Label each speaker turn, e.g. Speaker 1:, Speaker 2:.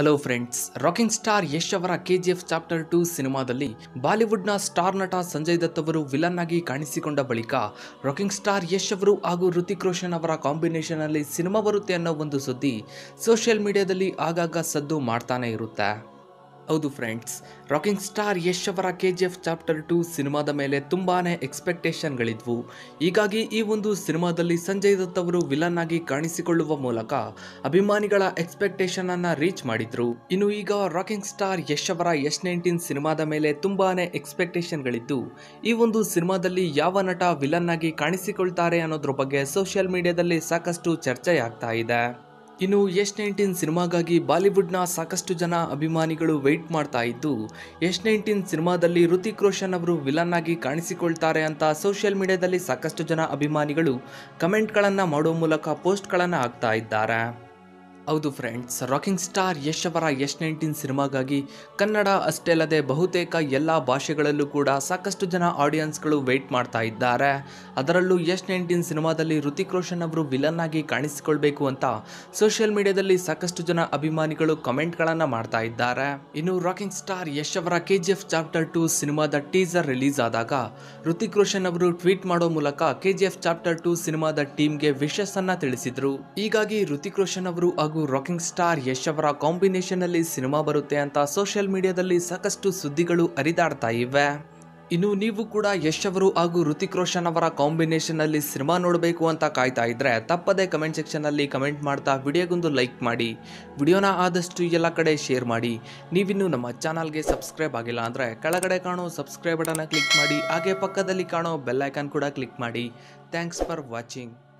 Speaker 1: hello friends rocking star Yash ಅವರ K G F chapter two ಸಿನಿಮಾದಲ್ಲಿ ಬಾಲಿವುಡ್ನ ಸ್ಟಾರ್ ನಟ ಸಂಜಯ್ ದತ್ ಅವರು ವಿಲನ್ ಆಗಿ ಕಾಣಿಸಿಕೊಂಡ ಬಳಿಕ ರಾಕಿಂಗ್ ಸ್ಟಾರ್ ಯಶ್ ಅವರು ಹಾಗೂ ಋತಿಕ್ ರೋಷನ್ ಅವರ ಕಾಂಬಿನೇಷನ್ ಅಲ್ಲಿ ಸಿನಿಮಾ ಬರುತ್ತೆ ಅನ್ನೋ ಒಂದು ಸುದ್ದಿ ಸೋಷಿಯಲ್ ಮೀಡಿಯಾದಲ್ಲಿ ಆಗಾಗ ಸದ್ದು ಮಾಡ್ತಾನೆ ಇರುತ್ತೆ ಹೌದು ಫ್ರೆಂಡ್ಸ್ ರಾಕಿಂಗ್ ಸ್ಟಾರ್ ಯಶ್ ಅವರ K G F chapter two ಸಿನಿಮಾದ ಮೇಲೆ ತುಂಬಾನೇ ಎಕ್ಸ್ಪೆಕ್ಟೇಷನ್ಗಳಿದ್ವು ಹೀಗಾಗಿ ಈ ಒಂದು ಸಿನಿಮಾದಲ್ಲಿ ಸಂಜಯ್ ದತ್ ಅವರು ವಿಲನ್ ಆಗಿ ಕಾಣಿಸಿಕೊಳ್ಳುವ ಮೂಲಕ ಅಭಿಮಾನಿಗಳ ಎಕ್ಸ್ಪೆಕ್ಟೇಷನ್ ಅನ್ನ ರೀಚ್ ಮಾಡಿದ್ರು ಇನ್ನು ಈಗ ರಾಕಿಂಗ್ ಸ್ಟಾರ್ ಯಶ್ ಅವರ ಯಶ್ ನೈನ್ಟೀನ್ ಸಿನಿಮಾದ ಮೇಲೆ ತುಂಬಾನೇ ಎಕ್ಸ್ಪೆಕ್ಟೇಷನ್ಗಳಿದ್ದು ಈ ಒಂದು ಸಿನಿಮಾದಲ್ಲಿ ಯಾವ ನಟ ವಿಲನ್ ಆಗಿ ಕಾಣಿಸಿಕೊಳ್ತಾರೆ ಅನ್ನೋದ್ರ ಬಗ್ಗೆ ಸೋಷಿಯಲ್ ಮೀಡಿಯಾದಲ್ಲಿ ಸಾಕಷ್ಟು ಚರ್ಚೆ ಆಗ್ತಾ ಇದೆ ಇನ್ನು ಯಶ್ ನೈನ್ಟೀನ್ ಸಿನಿಮಾಗಾಗಿ ಬಾಲಿವುಡ್ನ ಸಾಕಷ್ಟು ಜನ ಅಭಿಮಾನಿಗಳು ವೆಯ್ಟ್ ಮಾಡ್ತಾ ಇದ್ದು ಯಶ್ ನೈನ್ಟೀನ್ ಸಿನಿಮಾದಲ್ಲಿ ಋತಿಕ್ ರೋಷನ್ ಅವರು ವಿಲನ್ ಆಗಿ ಕಾಣಿಸಿಕೊಳ್ತಾರೆ ಅಂತ ಸೋಷಿಯಲ್ ಮೀಡಿಯಾದಲ್ಲಿ ಸಾಕಷ್ಟು ಜನ ಅಭಿಮಾನಿಗಳು ಕಮೆಂಟ್ಗಳನ್ನು ಮಾಡೋ ಮೂಲಕ ಪೋಸ್ಟ್ಗಳನ್ನು ಹಾಕ್ತಾ ಇದ್ದಾರೆ ಹೌದು ಫ್ರೆಂಡ್ಸ್ ರಾಕಿಂಗ್ ಸ್ಟಾರ್ ಯಶ್ ಅವರ ಯಶ್ ನೈನ್ಟೀನ್ ಸಿನಿಮಾಗಾಗಿ ಕನ್ನಡ ಅಷ್ಟೇ ಅಲ್ಲದೆ ಬಹುತೇಕ ಎಲ್ಲ ಭಾಷೆಗಳಲ್ಲೂ ಕೂಡ ಸಾಕಷ್ಟು ಜನ ಆಡಿಯನ್ಸ್ಗಳು ವೆಯ್ಟ್ ಮಾಡ್ತಾ ಇದ್ದಾರೆ ಅದರಲ್ಲೂ ಯಶ್ ನೈನ್ಟೀನ್ ಸಿನಿಮಾದಲ್ಲಿ ಋತಿಕ್ ರೋಷನ್ ಅವರು ವಿಲನ್ ಆಗಿ ಕಾಣಿಸಿಕೊಳ್ಬೇಕು ಅಂತ ಸೋಷಿಯಲ್ ಮೀಡಿಯಾದಲ್ಲಿ ಸಾಕಷ್ಟು ಜನ ಅಭಿಮಾನಿಗಳು ಕಮೆಂಟ್ಗಳನ್ನು ಮಾಡ್ತಾ ಇದ್ದಾರೆ ಇನ್ನು ರಾಕಿಂಗ್ ಸ್ಟಾರ್ ಯಶ್ ಅವರ K G F chapter two ಸಿನಿಮಾದ ಟೀಸರ್ ರಿಲೀಸ್ ಆದಾಗ ಋತಿಕ್ ರೋಷನ್ ಅವರು ಟ್ವೀಟ್ ಮಾಡೋ ಮೂಲಕ K G F chapter two ಸಿನಿಮಾದ ಟೀಮ್ಗೆ ವಿಶಸ್ ಅನ್ನ ತಿಳಿಸಿದ್ರು ಹೀಗಾಗಿ ಋತಿಕ್ ರೋಷನ್ ಅವರು ಹಾಗೂ ರಾಕಿಂಗ್ ಸ್ಟಾರ್ ಯಶ್ ಅವರ ಕಾಂಬಿನೇಷನ್ ಅಲ್ಲಿ ಸಿನಿಮಾ ಬರುತ್ತೆ ಅಂತ ಸೋಷಿಯಲ್ ಮೀಡಿಯಾದಲ್ಲಿ ಸಾಕಷ್ಟು ಸುದ್ದಿಗಳು ಹರಿದಾಡ್ತಾ ಇವೆ ಇನ್ನು ನೀವು ಕೂಡ ಯಶ್ ಅವರು ಹಾಗೂ ಋತಿಕ್ ರೋಷನ್ ಅವರ ಕಾಂಬಿನೇಷನ್ ಅಲ್ಲಿ ಸಿನಿಮಾ ನೋಡಬೇಕು ಅಂತ ಕಾಯ್ತಾ ಇದ್ರೆ ತಪ್ಪದೇ ಕಮೆಂಟ್ ಸೆಕ್ಷನ್ ಅಲ್ಲಿ ಕಮೆಂಟ್ ಮಾಡ್ತಾ ವಿಡಿಯೋಗೊಂದು ಲೈಕ್ ಮಾಡಿ ವಿಡಿಯೋನ ಆದಷ್ಟು ಎಲ್ಲ ಕಡೆ ಶೇರ್ ಮಾಡಿ ನೀವಿನ್ನು ನಮ್ಮ ಚಾನಲ್ಗೆ ಸಬ್ಸ್ಕ್ರೈಬ್ ಆಗಿಲ್ಲ ಅಂದ್ರೆ ಕೆಳಗಡೆ ಕಾಣೋ ಸಬ್ಸ್ಕ್ರೈಬ್ ಬಟನ್ನ ಕ್ಲಿಕ್ ಮಾಡಿ ಹಾಗೆ ಪಕ್ಕದಲ್ಲಿ ಕಾಣೋ ಬೆಲ್ ಐಕಾನ್ ಕೂಡ ಕ್ಲಿಕ್ ಮಾಡಿ ಥ್ಯಾಂಕ್ಸ್ ಫಾರ್ ವಾಚಿಂಗ್